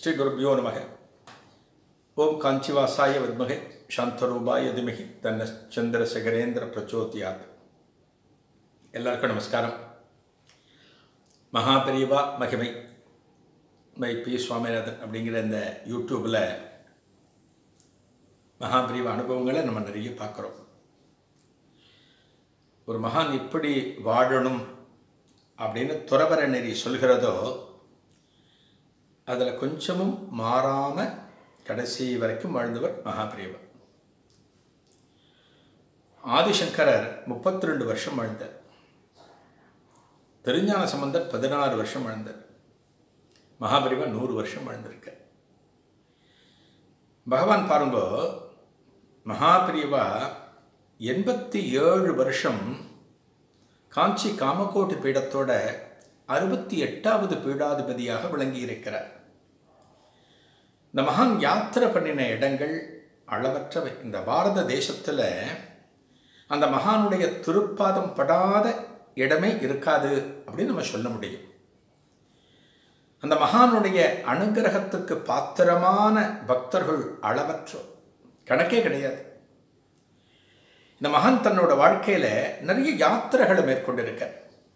ஸ்ரீ குருபியோ நமக ஓம் காஞ்சிவாசாய வித்மகே சாந்தரூபாய திமகி தன்ன சந்திரசேகரேந்திர பிரச்சோதியாத் எல்லாருக்கும் நமஸ்காரம் மகாபெரிவா மகிமை மை பி சுவாமிநாதன் அப்படிங்கிற இந்த யூடியூப்பில் மகாபிரிவ அனுபவங்களை நம்ம நிறைய பார்க்குறோம் ஒரு மகான் இப்படி வாழணும் அப்படின்னு துறவர நெறி சொல்கிறதோ அதில் கொஞ்சமும் மாறாமல் கடைசி வரைக்கும் வாழ்ந்தவர் மகாபிரிவா ஆதிசங்கரர் முப்பத்தி ரெண்டு வருஷம் வாழ்ந்தார் திருஞான சம்பந்தர் பதினாறு வருஷம் வாழ்ந்தார் மகாபரிவா நூறு வருஷம் வாழ்ந்திருக்க பகவான் பாருங்க மகாபிரிவா எண்பத்தி ஏழு வருஷம் காஞ்சி காமகோட்டி பீடத்தோட அறுபத்தி எட்டாவது பீடாதிபதியாக விளங்கியிருக்கிறார் இந்த மகான் யாத்திரை பண்ணின இடங்கள் அளவற்றவை இந்த பாரத தேசத்தில் அந்த மகானுடைய திருப்பாதம் படாத இடமே இருக்காது அப்படின்னு நம்ம சொல்ல முடியும் அந்த மகானுடைய அனுகிரகத்துக்கு பாத்திரமான பக்தர்கள் அளவற்ற கணக்கே கிடையாது இந்த மகான் தன்னோட வாழ்க்கையில் நிறைய யாத்திரைகளை மேற்கொண்டிருக்க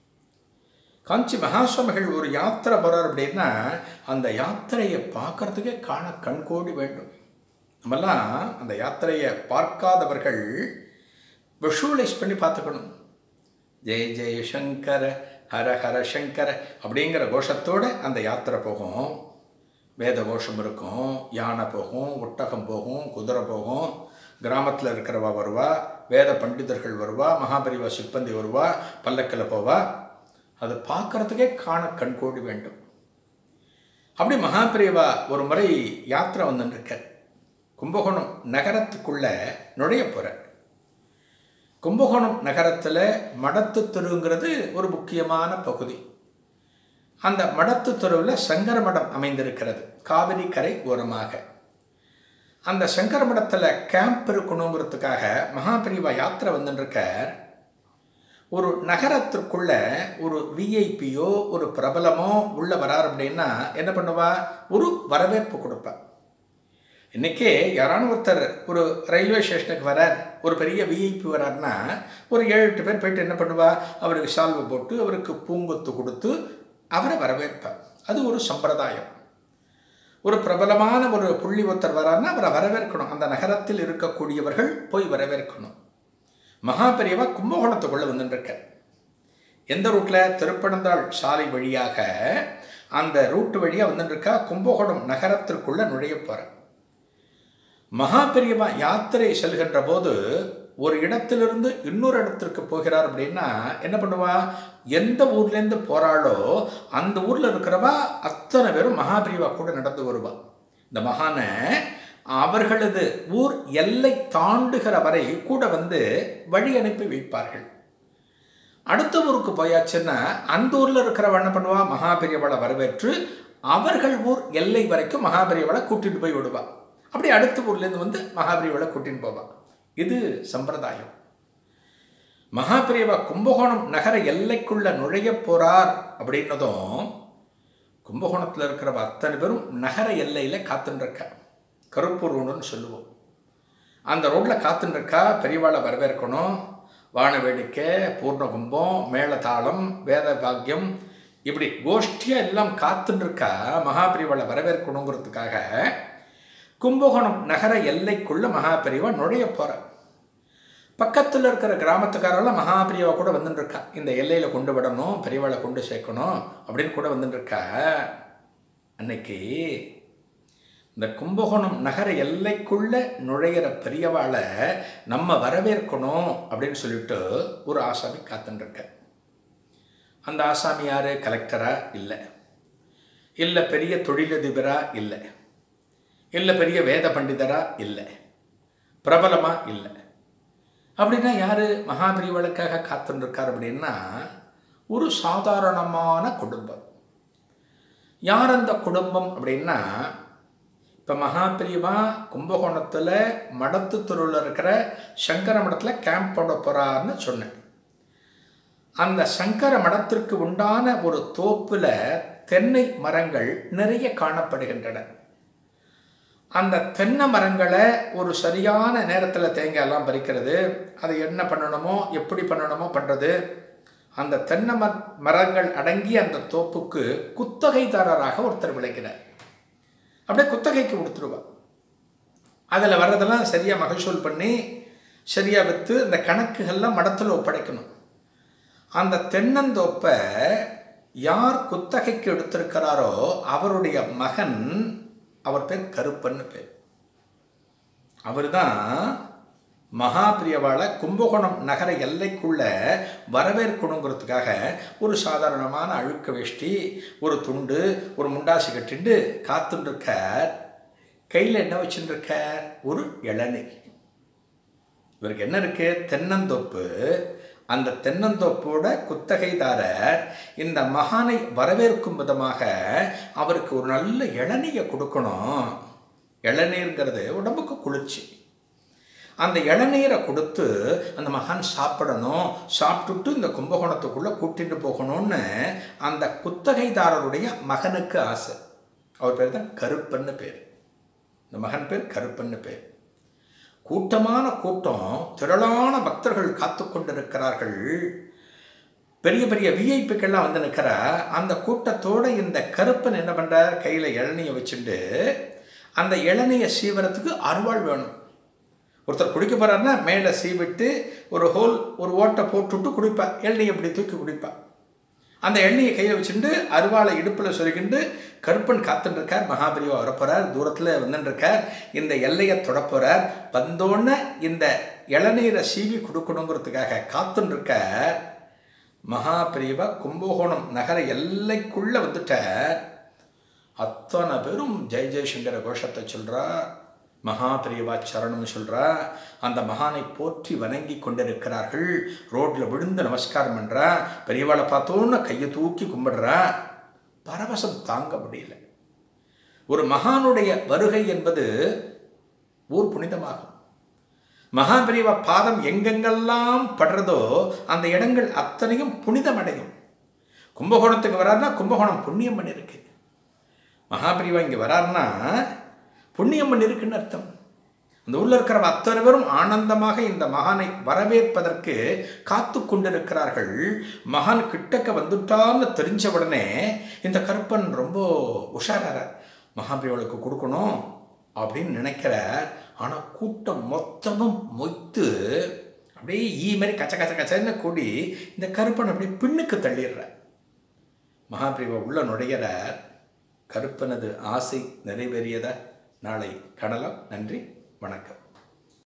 காஞ்சி மகாசுவாமிகள் ஒரு யாத்திரை போகிறார் அப்படின்னா அந்த யாத்திரையை பார்க்கறதுக்கே காண கண்கோடி வேண்டும் நம்மெல்லாம் அந்த யாத்திரையை பார்க்காதவர்கள் விஷுவலைஸ் பண்ணி பார்த்துக்கணும் ஜெய ஜெய சங்கர ஹர ஹர சங்கர அப்படிங்கிற கோஷத்தோடு அந்த யாத்திரை போகும் வேத கோஷம் இருக்கும் யானை போகும் ஒட்டகம் போகும் குதிரை போகும் கிராமத்தில் இருக்கிறவா வருவா வேத பண்டிதர்கள் வருவா மகாபரிவா சிப்பந்தி வருவா பல்லக்கில் போவா அது பார்க்கறதுக்கே காண கண்கோடி வேண்டும் அப்படி மகாபிரிவா ஒரு முறை யாத்திரை வந்துருக்க கும்பகோணம் நகரத்துக்குள்ளே நுழைய போகிற கும்பகோணம் நகரத்தில் மடத்து தெருங்கிறது ஒரு முக்கியமான பகுதி அந்த மடத்து தெருவில் சங்கர மடம் அமைந்திருக்கிறது காவிரி கரை ஓரமாக அந்த சங்கர மடத்தில் கேம்ப் இருக்கணுங்கிறதுக்காக மகாபிரிவா யாத்திரை வந்துருக்கார் ஒரு நகரத்திற்குள்ள ஒரு விஐபியோ ஒரு பிரபலமோ உள்ள வரார் அப்படின்னா என்ன பண்ணுவா ஒரு வரவேற்பு கொடுப்பா இன்றைக்கே யாரான ஒருத்தர் ஒரு ரயில்வே ஸ்டேஷனுக்கு வரார் ஒரு பெரிய விஐபி வரார்னா ஒரு ஏழு எட்டு பேர் போயிட்டு என்ன பண்ணுவா அவருக்கு சால்வை போட்டு அவருக்கு பூங்கொத்து கொடுத்து அவரை வரவேற்பார் அது ஒரு சம்பிரதாயம் ஒரு பிரபலமான ஒரு புள்ளி ஒருத்தர் வரார்னா அவரை வரவேற்கணும் அந்த நகரத்தில் இருக்கக்கூடியவர்கள் போய் வரவேற்கணும் மகாபெரியவா கும்பகோணத்துக்குள்ளே வந்துட்டுருக்க எந்த ரூட்டில் திருப்பனந்தாள் சாலை வழியாக அந்த ரூட்டு வழியாக வந்துட்டுருக்கா கும்பகோணம் நகரத்திற்குள்ளே நுழைய போகிறேன் மகாபெரியவா யாத்திரை செல்கின்ற போது ஒரு இடத்திலிருந்து இன்னொரு இடத்திற்கு போகிறார் அப்படின்னா என்ன பண்ணுவா எந்த ஊர்லேருந்து போகிறாளோ அந்த ஊரில் இருக்கிறவா அத்தனை பேரும் மகாபிரிவா கூட நடந்து வருவா இந்த மகானை அவர்களது ஊர் எல்லை தாண்டுகிற வரை கூட வந்து வழி அனுப்பி வைப்பார்கள் அடுத்த ஊருக்கு போயாச்சுன்னா அந்த ஊரில் இருக்கிறவ என்ன பண்ணுவா மகாபெரியவளை வரவேற்று அவர்கள் ஊர் எல்லை வரைக்கும் மகாபெரியவளை கூட்டிட்டு போய் விடுவா அப்படி அடுத்த ஊர்லேருந்து வந்து மகாபெரியவளை கூட்டின்னு போவான் இது சம்பிரதாயம் மகாபிரியவா கும்பகோணம் நகர எல்லைக்குள்ள நுழைய போறார் அப்படின்னதும் கும்பகோணத்தில் இருக்கிற அத்தனை பேரும் நகர எல்லையில் காத்துருக்க கருப்பூர் ரோடுன்னு சொல்லுவோம் அந்த ரோட்டில் காத்துருக்கா பெரியவாளை வரவேற்கணும் வான வேடிக்கை பூர்ணகும்பம் மேளதாளம் வேத பாக்கியம் இப்படி கோஷ்டியாக எல்லாம் காத்துருக்கா மகாபிரிவாளை வரவேற்கணுங்கிறதுக்காக கும்பகோணம் நகர எல்லைக்குள்ள மகாபிரிவா நுழைய போகிற பக்கத்தில் இருக்கிற கிராமத்துக்காரெல்லாம் மகாபிரிவா கூட வந்துட்டுருக்கா இந்த எல்லையில் கொண்டு விடணும் பெரியவாளை கொண்டு சேர்க்கணும் அப்படின்னு கூட வந்துட்டுருக்கா அன்னைக்கு இந்த கும்பகோணம் நகர எல்லைக்குள்ள நுழையிற பெரியவாளை நம்ம வரவேற்கணும் அப்படின்னு சொல்லிட்டு ஒரு ஆசாமி காத்துட்டுருக்க அந்த ஆசாமி யார் கலெக்டரா இல்லை இல்லை பெரிய தொழிலதிபரா இல்லை இல்லை பெரிய வேத பண்டிதரா இல்லை பிரபலமா இல்லை அப்படின்னா யார் மகாபிரிவளுக்காக காத்துருக்கார் அப்படின்னா ஒரு சாதாரணமான குடும்பம் யார் அந்த குடும்பம் அப்படின்னா இப்போ மகாபிரிவா கும்பகோணத்தில் மடத்து தெருவில் இருக்கிற சங்கர மடத்தில் கேம்ப் போட போகிறான்னு சொன்னேன் அந்த சங்கர மடத்திற்கு உண்டான ஒரு தோப்பில் தென்னை மரங்கள் நிறைய காணப்படுகின்றன அந்த தென்னை மரங்களை ஒரு சரியான நேரத்தில் தேங்காயெல்லாம் பறிக்கிறது அதை என்ன பண்ணணுமோ எப்படி பண்ணணுமோ பண்ணுறது அந்த தென்னை மர மரங்கள் அடங்கிய அந்த தோப்புக்கு குத்தகைதாரராக ஒருத்தர் விளைக்கிறார் அப்படியே குத்தகைக்கு கொடுத்துருவா அதில் வர்றதெல்லாம் சரியாக மகசூல் பண்ணி சரியாக விற்று இந்த கணக்குகள்லாம் மடத்தில் ஒப்படைக்கணும் அந்த தென்னந்தோப்பை யார் குத்தகைக்கு எடுத்திருக்கிறாரோ அவருடைய மகன் அவர் பேர் கருப்பன்னு பேர் அவர் தான் மகாபிரியவாளை கும்பகோணம் நகர எல்லைக்குள்ள வரவேற்கணுங்கிறதுக்காக ஒரு சாதாரணமான அழுக்க வேஷ்டி ஒரு துண்டு ஒரு முண்டாசி கட்டிண்டு காத்துட்டு இருக்கார் கையில் என்ன வச்சுட்டு இருக்கார் ஒரு இளநீ இவருக்கு என்ன இருக்கு தென்னந்தோப்பு அந்த தென்னந்தோப்போட குத்தகைதாரர் இந்த மகானை வரவேற்கும் விதமாக அவருக்கு ஒரு நல்ல இளநீயை கொடுக்கணும் இளநீருங்கிறது உடம்புக்கு குளிர்ச்சி அந்த இளநீரை கொடுத்து அந்த மகான் சாப்பிடணும் சாப்பிட்டுட்டு இந்த கும்பகோணத்துக்குள்ளே கூட்டிட்டு போகணும்னு அந்த குத்தகைதாரருடைய மகனுக்கு ஆசை அவர் பேர் தான் கருப்பன்னு பேர் இந்த மகன் பேர் கருப்பன்னு பேர் கூட்டமான கூட்டம் திரளான பக்தர்கள் காத்து கொண்டிருக்கிறார்கள் பெரிய பெரிய விஐபிக்கெல்லாம் வந்து நிற்கிற அந்த கூட்டத்தோட இந்த கருப்பன் என்ன பண்ணுறார் கையில் இளநியை வச்சுட்டு அந்த இளநியை சீவரத்துக்கு அருவாள் வேணும் ஒருத்தர் குடிக்க போகிறாருன்னா மேலே சீவிட்டு ஒரு ஹோல் ஒரு ஓட்டை போட்டுவிட்டு குடிப்பா இளநியை இப்படி தூக்கி குடிப்பா அந்த எண்ணெயை கையில் வச்சுட்டு அருவாளை இடுப்பில் சொருகிண்டு கருப்பன் காத்துட்டு இருக்கார் மகாபிரிவா வரப்போறார் தூரத்தில் வந்துட்டுருக்கார் இந்த எல்லையை தொடப்போறார் வந்தோன்னே இந்த இளநீரை சீவி கொடுக்கணுங்கிறதுக்காக காத்துட்டு இருக்கார் மகாபிரிவா கும்பகோணம் நகர எல்லைக்குள்ளே வந்துட்டார் அத்தனை பேரும் ஜெய் ஜெய்சங்கர கோஷத்தை சொல்கிறா மகாபிரியவா சரணம் சொல்கிறா அந்த மகானை போற்றி வணங்கி கொண்டிருக்கிறார்கள் ரோட்டில் விழுந்து நமஸ்காரம் பண்ணுறா பெரியவாளை பார்த்தோன்னு கையை தூக்கி கும்பிடுறா பரவசம் தாங்க முடியல ஒரு மகானுடைய வருகை என்பது ஊர் புனிதமாகும் மகாபிரிவா பாதம் எங்கெங்கெல்லாம் படுறதோ அந்த இடங்கள் அத்தனையும் புனிதமடையும் கும்பகோணத்துக்கு வராருன்னா கும்பகோணம் புண்ணியம் பண்ணியிருக்கு மகாபிரிவா இங்கே வராருன்னா புண்ணியம் பண்ணிருக்குன்னு அர்த்தம் அந்த ஊரில் இருக்கிற அத்தனை பேரும் ஆனந்தமாக இந்த மகானை வரவேற்பதற்கு காத்து கொண்டிருக்கிறார்கள் மகான் கிட்டக்க வந்துட்டான்னு தெரிஞ்ச உடனே இந்த கருப்பன் ரொம்ப உஷாரார மகாபிரிவளுக்கு கொடுக்கணும் அப்படின்னு நினைக்கிற ஆனால் கூட்டம் மொத்தமும் மொய்த்து அப்படியே ஈ மாதிரி கச்ச கச்ச கச்சன்னு கூடி இந்த கருப்பன் அப்படியே பின்னுக்கு தள்ளிடுற மகாபிரிவா உள்ள நுழையிறார் கருப்பனது ஆசை நிறைவேறியதா நாளை கடலாம் நன்றி வணக்கம்